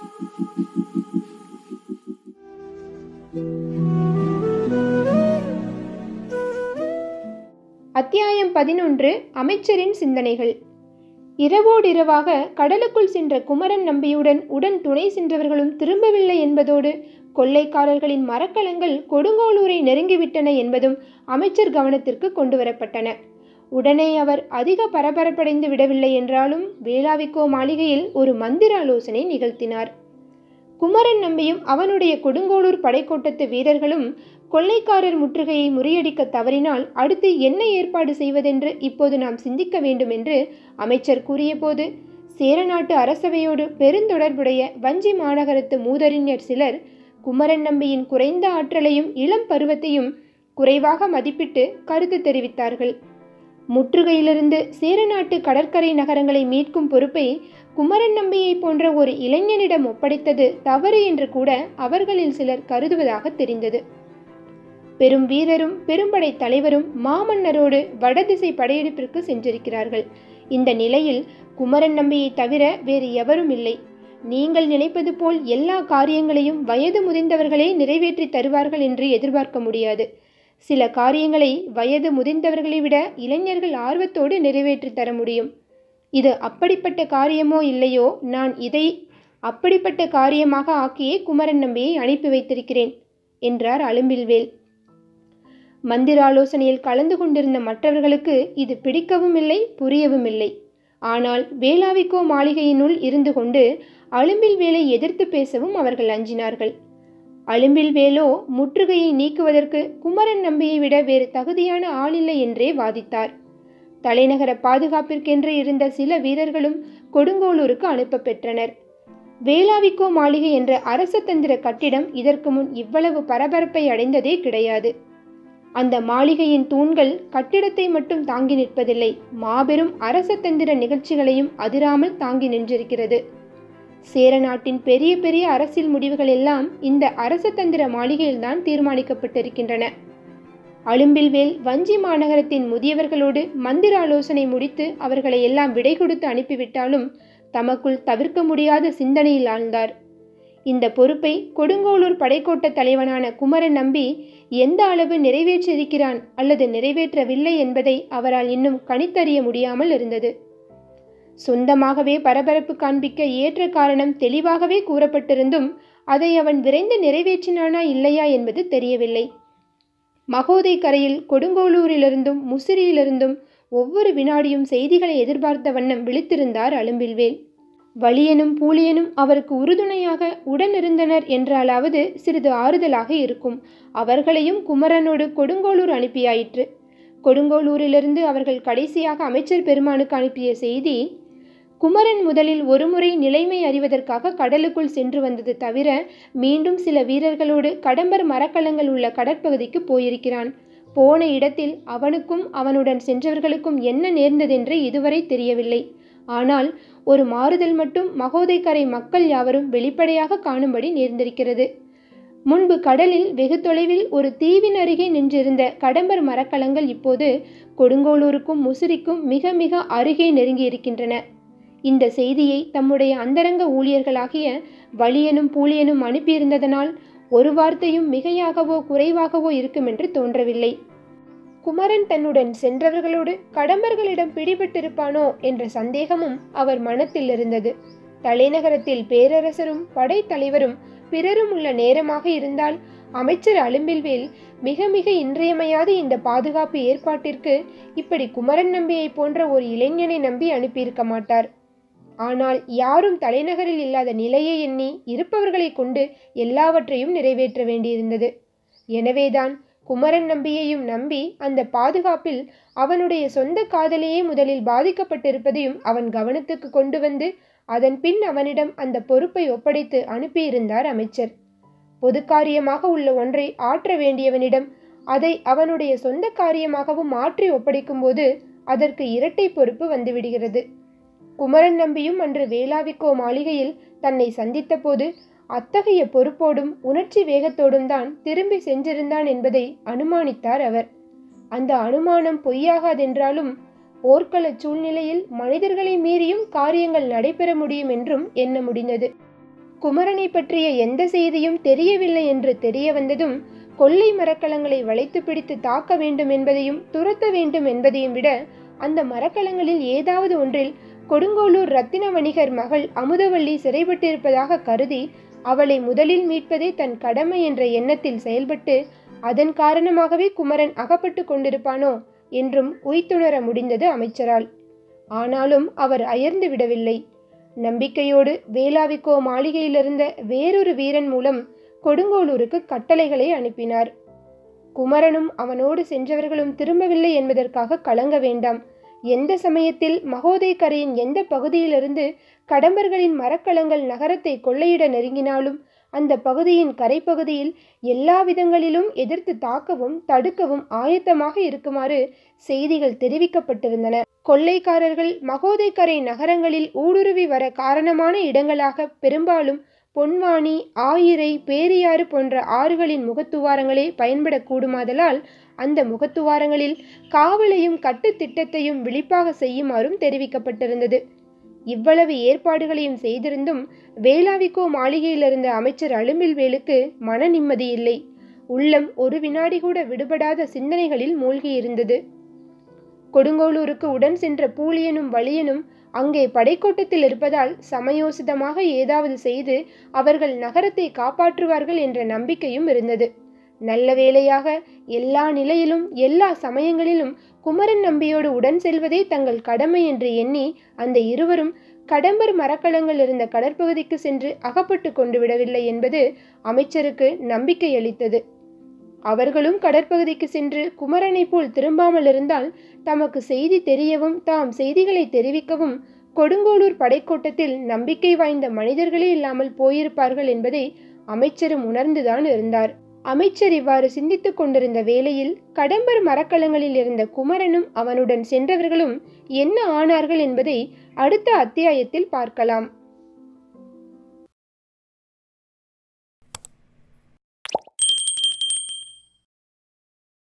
அத்தியாயம் பதினொன்று அமைச்சரின் சிந்தனைகள் இரவோடிரவாக கடலுக்குள் சென்ற குமரன் நம்பியுடன் உடன் துணை சென்றவர்களும் திரும்பவில்லை என்பதோடு கொள்ளைக்காரர்களின் மரக்கலங்கள் கொடுங்கோளூரை நெருங்கிவிட்டன என்பதும் அமைச்சர் கவனத்திற்கு கொண்டு வரப்பட்டன உடனே அவர் அதிக பரபரப்படைந்து விடவில்லை என்றாலும் வேளாவிக்கோ மாளிகையில் ஒரு மந்திர ஆலோசனை நிகழ்த்தினார் குமரன் நம்பியும் அவனுடைய கொடுங்கோளூர் படைக்கோட்டத்து வீரர்களும் கொள்ளைக்காரர் முற்றுகையை முறியடிக்க தவறினால் அடுத்து என்ன ஏற்பாடு செய்வதென்று இப்போது நாம் சிந்திக்க வேண்டும் என்று அமைச்சர் கூறியபோது சேரநாட்டு அரசவையோடு பெருந்தொடர்புடைய வஞ்சி மாநகரத்து மூதறிஞர் சிலர் குமரன் நம்பியின் குறைந்த ஆற்றலையும் இளம் பருவத்தையும் குறைவாக மதிப்பிட்டு கருத்து தெரிவித்தார்கள் முற்றுகையிலிருந்து சேரநாட்டு கடற்கரை நகரங்களை மீட்கும் பொறுப்பை குமரன் நம்பியை போன்ற ஒரு இளைஞனிடம் ஒப்படைத்தது தவறு என்று கூட அவர்களில் சிலர் கருதுவதாக தெரிந்தது பெரும் வீரரும் பெரும்படை தலைவரும் மாமன்னரோடு வடதிசை படையெடுப்பிற்கு சென்றிருக்கிறார்கள் இந்த நிலையில் குமரன் நம்பியை தவிர வேறு எவரும் இல்லை நீங்கள் நினைப்பது போல் எல்லா காரியங்களையும் வயது முதிர்ந்தவர்களே நிறைவேற்றி தருவார்கள் என்று எதிர்பார்க்க முடியாது சில காரியங்களை வயது முதிர்ந்தவர்களை விட இளைஞர்கள் ஆர்வத்தோடு நிறைவேற்றி தர முடியும் இது அப்படிப்பட்ட காரியமோ இல்லையோ நான் இதை அப்படிப்பட்ட காரியமாக ஆக்கியே குமரன் நம்பியை அனுப்பி வைத்திருக்கிறேன் என்றார் அலும்பில்வேல் மந்திராலோசனையில் கலந்து கொண்டிருந்த மற்றவர்களுக்கு இது பிடிக்கவும் இல்லை புரியவும் இல்லை ஆனால் வேளாவிக்கோ மாளிகையினுள் இருந்து கொண்டு அலும்பில் வேலை எதிர்த்து பேசவும் அவர்கள் அஞ்சினார்கள் அலும்பில் வேலோ முற்றுகையை நீக்குவதற்கு குமரன் நம்பியை விட வேறு தகுதியான ஆளில்லை என்றே வாதித்தார் தலைநகர பாதுகாப்பிற்கென்று இருந்த சில வீரர்களும் கொடுங்கோளூருக்கு அனுப்ப பெற்றனர் வேளாவிக்கோ மாளிகை என்ற அரச தந்திர கட்டிடம் இதற்கு முன் இவ்வளவு பரபரப்பை அடைந்ததே கிடையாது அந்த மாளிகையின் தூண்கள் கட்டிடத்தை மட்டும் தாங்கி நிற்பதில்லை மாபெரும் அரச தந்திர நிகழ்ச்சிகளையும் அதிராமல் தாங்கி நின்றிருக்கிறது சேர நாட்டின் பெரிய பெரிய அரசியல் முடிவுகள் எல்லாம் இந்த அரச தந்திர மாளிகையில்தான் தீர்மானிக்கப்பட்டிருக்கின்றன அலும்பில்வேல் வஞ்சி மாநகரத்தின் முதியவர்களோடு மந்திர ஆலோசனை முடித்து அவர்களை எல்லாம் விடை கொடுத்து அனுப்பிவிட்டாலும் தமக்குள் தவிர்க்க முடியாத சிந்தனையில் ஆழ்ந்தார் இந்த பொறுப்பை கொடுங்கோளூர் படைக்கோட்ட தலைவனான குமரன் நம்பி எந்த அளவு நிறைவேற்றியிருக்கிறான் அல்லது நிறைவேற்றவில்லை என்பதை அவரால் இன்னும் கணித்தறிய முடியாமல் இருந்தது சொந்தமாகவே பரபரப்பு காண்பிக்க ஏற்ற காரணம் தெளிவாகவே கூறப்பட்டிருந்தும் அதை அவன் விரைந்து நிறைவேற்றினானா இல்லையா என்பது தெரியவில்லை மகோதை கரையில் கொடுங்கோளூரிலிருந்தும் முசிறியிலிருந்தும் ஒவ்வொரு வினாடியும் செய்திகளை எதிர்பார்த்த வண்ணம் விழித்திருந்தார் அலும்பில்வேல் வலியனும் பூலியனும் அவருக்கு உறுதுணையாக உடனிருந்தனர் என்றாலாவது சிறிது ஆறுதலாக இருக்கும் அவர்களையும் குமரனோடு கொடுங்கோளூர் அனுப்பியாயிற்று கொடுங்கோளூரிலிருந்து அவர்கள் கடைசியாக அமைச்சர் பெருமானுக்கு அனுப்பிய செய்தி குமரன் முதலில் ஒருமுறை நிலைமை அறிவதற்காக கடலுக்குள் சென்று வந்தது தவிர மீண்டும் சில வீரர்களோடு கடம்பர் மரக்கலங்கள் உள்ள கடற்பகுதிக்கு போயிருக்கிறான் போன இடத்தில் அவனுக்கும் அவனுடன் சென்றவர்களுக்கும் என்ன நேர்ந்ததென்று இதுவரை தெரியவில்லை ஆனால் ஒரு மாறுதல் மட்டும் மகோதைக்கரை மக்கள் யாவரும் வெளிப்படையாக காணும்படி நேர்ந்திருக்கிறது முன்பு கடலில் வெகு தொலைவில் ஒரு தீவின் அருகே நின்றிருந்த கடம்பர் மரக்கலங்கள் இப்போது கொடுங்கோளூருக்கும் முசிறிக்கும் மிக மிக அருகே நெருங்கி இருக்கின்றன இந்த செய்தியை தம்முடைய அந்தரங்க ஊழியர்களாகிய வலியனும் பூலியனும் அனுப்பியிருந்ததனால் ஒரு வார்த்தையும் மிகையாகவோ குறைவாகவோ இருக்கும் என்று தோன்றவில்லை குமரன் தன்னுடன் சென்றவர்களோடு கடம்பர்களிடம் பிடிபட்டிருப்பானோ என்ற சந்தேகமும் அவர் மனத்தில் இருந்தது தலைநகரத்தில் பேரரசரும் படைத்தலைவரும் பிறரும் உள்ள நேரமாக இருந்தால் அமைச்சர் அலும்பில்வேல் மிக மிக இன்றியமையாத இந்த பாதுகாப்பு ஏற்பாட்டிற்கு இப்படி குமரன் நம்பியை போன்ற ஒரு இளைஞனை நம்பி அனுப்பியிருக்க மாட்டார் ஆனால் யாரும் தலைநகரில் இல்லாத நிலையை எண்ணி இருப்பவர்களை கொண்டு எல்லாவற்றையும் நிறைவேற்ற வேண்டியிருந்தது எனவேதான் குமரன் நம்பியையும் நம்பி அந்த பாதுகாப்பில் அவனுடைய சொந்த காதலையே முதலில் பாதிக்கப்பட்டிருப்பதையும் அவன் கவனத்துக்கு கொண்டு வந்து அதன் பின் அவனிடம் அந்த பொறுப்பை ஒப்படைத்து அனுப்பியிருந்தார் அமைச்சர் பொது காரியமாக உள்ள ஒன்றை ஆற்ற வேண்டியவனிடம் அதை அவனுடைய சொந்த காரியமாகவும் மாற்றி ஒப்படைக்கும்போது அதற்கு இரட்டை பொறுப்பு வந்துவிடுகிறது குமரன் நம்பியும் அன்று வேளாவிக்கோ மாளிகையில் தன்னை சந்தித்த போது அத்தகைய பொறுப்போடும் உணர்ச்சி வேகத்தோடும் தான் திரும்பி சென்றிருந்தான் என்பதை அனுமானித்தார் அவர் அந்த அனுமானம் பொய்யாகாதென்றாலும் போர்க்கள சூழ்நிலையில் மனிதர்களை மீறியும் காரியங்கள் நடைபெற முடியும் என்றும் எண்ண முடிந்தது குமரனை பற்றிய எந்த செய்தியும் தெரியவில்லை என்று தெரிய வந்ததும் கொள்ளை மரக்கலங்களை வளைத்து பிடித்து தாக்க வேண்டும் என்பதையும் துரத்த வேண்டும் என்பதையும் விட அந்த மரக்கலங்களில் ஏதாவது ஒன்றில் கொடுங்கோளூர் ரத்தின வணிகர் மகள் அமுதவள்ளி சிறைப்பட்டிருப்பதாக கருதி அவளை முதலில் மீட்பதே தன் கடமை என்ற எண்ணத்தில் செயல்பட்டு அதன் காரணமாகவே குமரன் அகப்பட்டு கொண்டிருப்பானோ என்றும் உய்த்துணர முடிந்தது அமைச்சரால் ஆனாலும் அவர் அயர்ந்து விடவில்லை நம்பிக்கையோடு வேளாவிக்கோ மாளிகையிலிருந்த வேறொரு வீரன் மூலம் கொடுங்கோளூருக்கு கட்டளைகளை அனுப்பினார் குமரனும் அவனோடு சென்றவர்களும் திரும்பவில்லை என்பதற்காக கலங்க வேண்டாம் எந்த சமயத்தில் மகோதைக்கரையின் எந்த பகுதியிலிருந்து கடம்பர்களின் மரக்கலங்கள் நகரத்தை கொள்ளையிட நெருங்கினாலும் அந்த பகுதியின் கரைப்பகுதியில் எல்லா விதங்களிலும் எதிர்த்து தாக்கவும் தடுக்கவும் ஆயத்தமாக இருக்குமாறு செய்திகள் தெரிவிக்கப்பட்டிருந்தன கொள்ளைக்காரர்கள் மகோதைக்கரை நகரங்களில் ஊடுருவி வர காரணமான இடங்களாக பெரும்பாலும் பொன்வாணி ஆயிரை பேரியாறு போன்ற ஆறுகளின் முகத்துவாரங்களே பயன்படக்கூடுமாதலால் அந்த முகத்துவாரங்களில் காவலையும் கட்டுத்திட்டத்தையும் விழிப்பாக செய்யுமாறும் தெரிவிக்கப்பட்டிருந்தது இவ்வளவு ஏற்பாடுகளையும் செய்திருந்தும் வேளாவிக்கோ மாளிகையில் இருந்த அமைச்சர் அழும்பில்வேலுக்கு மன நிம்மதி இல்லை உள்ளம் ஒரு வினாடி கூட விடுபடாத சிந்தனைகளில் மூழ்கியிருந்தது கொடுங்கோளூருக்கு உடன் சென்ற பூலியனும் வலியனும் அங்கே படைக்கோட்டத்தில் இருப்பதால் சமயோசிதமாக ஏதாவது செய்து அவர்கள் நகரத்தை காப்பாற்றுவார்கள் என்ற நம்பிக்கையும் இருந்தது நல்ல வேளையாக எல்லா நிலையிலும் எல்லா சமயங்களிலும் குமரன் நம்பியோடு உடன் செல்வதே தங்கள் கடமை என்று எண்ணி அந்த இருவரும் கடம்பர் மரக்கலங்கள் இருந்த கடற்பகுதிக்கு சென்று அகப்பட்டு கொண்டு விடவில்லை என்பது அமைச்சருக்கு நம்பிக்கை அளித்தது அவர்களும் கடற்பகுதிக்கு சென்று குமரனை போல் திரும்பாமல் இருந்தால் தமக்கு செய்தி தெரியவும் தாம் செய்திகளை தெரிவிக்கவும் கொடுங்கோளூர் படைக்கோட்டத்தில் நம்பிக்கை வாய்ந்த மனிதர்களே இல்லாமல் போயிருப்பார்கள் என்பதை அமைச்சரும் உணர்ந்துதான் இருந்தார் அமைச்சர் இவ்வாறு சிந்தித்துக் கொண்டிருந்த வேளையில் கடம்பர் மரக்கலங்களில் இருந்த குமரனும் அவனுடன் சென்றவர்களும் என்ன ஆனார்கள் என்பதை அடுத்த அத்தியாயத்தில் பார்க்கலாம்